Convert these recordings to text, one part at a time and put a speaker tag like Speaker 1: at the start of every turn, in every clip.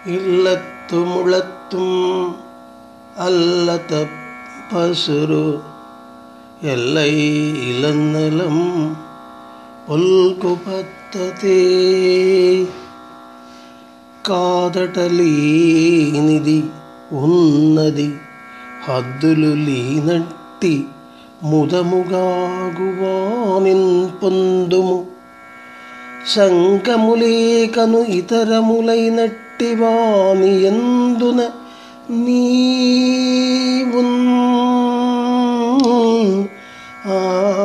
Speaker 1: இல்லத்து முழத்தும் அல்லத பசுரு எல்லை இளநலம் పొల్కుపత్తతే కాదటలేనిది ఉన్నది హద్దులు లేనట్టి ముదముగాగువానిన్ పొందుము సంకములేకను ఇతరములైనట్టి వాని ఎందున నీవున్ ఆ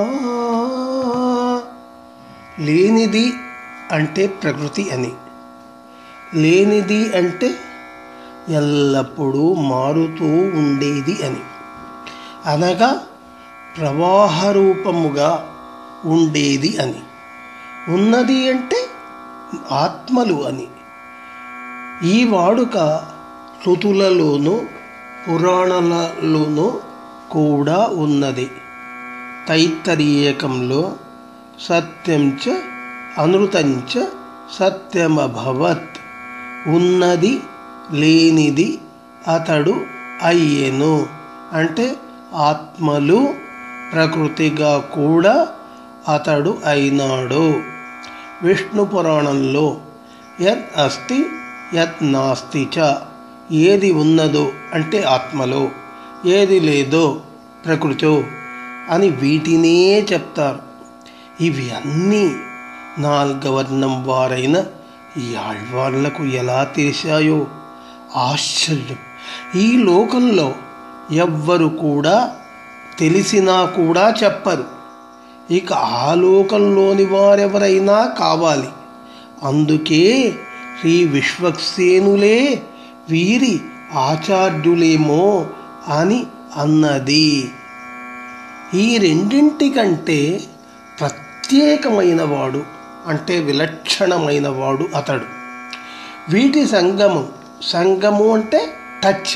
Speaker 1: లేనిది అంటే ప్రకృతి అని లేనిది అంటే ఎల్లప్పుడూ మారుతూ ఉండేది అని అనగా ప్రవాహ రూపముగా ఉండేది అని ఉన్నది అంటే ఆత్మలు అని ఈ వాడుక శృతులలోనూ పురాణాలలోనూ కూడా ఉన్నది తైత్తరీయకంలో సత్యం చ అనృతం చ సత్యమభవత్ ఉన్నది లేనిది అతడు అయ్యెను అంటే ఆత్మలు ప్రకృతిగా కూడా అతడు అయినాడు విష్ణు పురాణంలో యత్ అస్తి యత్ నాస్తి చ ఏది ఉన్నదో అంటే ఆత్మలో ఏది లేదో ప్రకృతో అని వీటినే చెప్తారు ఇవి అన్నీ నాల్గవర్ణం వారైన ఈ ఆళ్వార్లకు ఎలా తెలిసాయో ఆశ్చర్యం ఈ లోకంలో ఎవ్వరు కూడా తెలిసినా కూడా చెప్పరు ఇక ఆ లోకంలోని వారెవరైనా కావాలి అందుకే శ్రీ విశ్వక్సేనులే వీరి ఆచార్యులేమో అని అన్నది ఈ రెండింటికంటే ప్రత్యేకమైన వాడు అంటే విలక్షణమైన వాడు అతడు వీటి సంగమం సంగము అంటే టచ్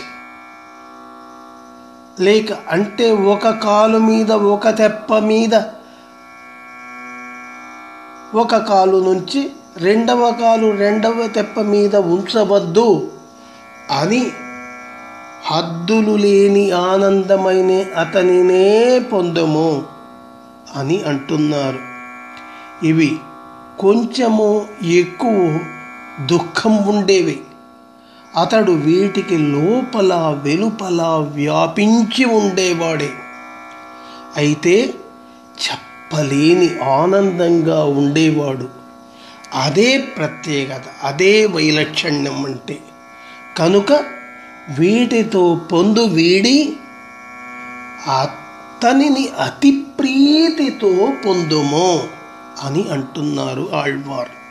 Speaker 1: లేక అంటే ఒక కాలు మీద ఒక తెప్ప మీద ఒక కాలు నుంచి రెండవ కాలు రెండవ తెప్ప మీద ఉంచవద్దు అని హద్దులు లేని ఆనందమైన అతనినే పొందము అని అంటున్నారు ఇవి కొంచెము ఎక్కువ దుఃఖం ఉండేవి అతడు వీటికి లోపల వెలుపల వ్యాపించి ఉండేవాడే అయితే చెప్పలేని ఆనందంగా ఉండేవాడు అదే ప్రత్యేకత అదే వైలక్షణ్యం అంటే కనుక వీటితో పొందు వీడి అతనిని అతి ప్రీతితో పొందుము అని అంటున్నారు ఆళ్వార్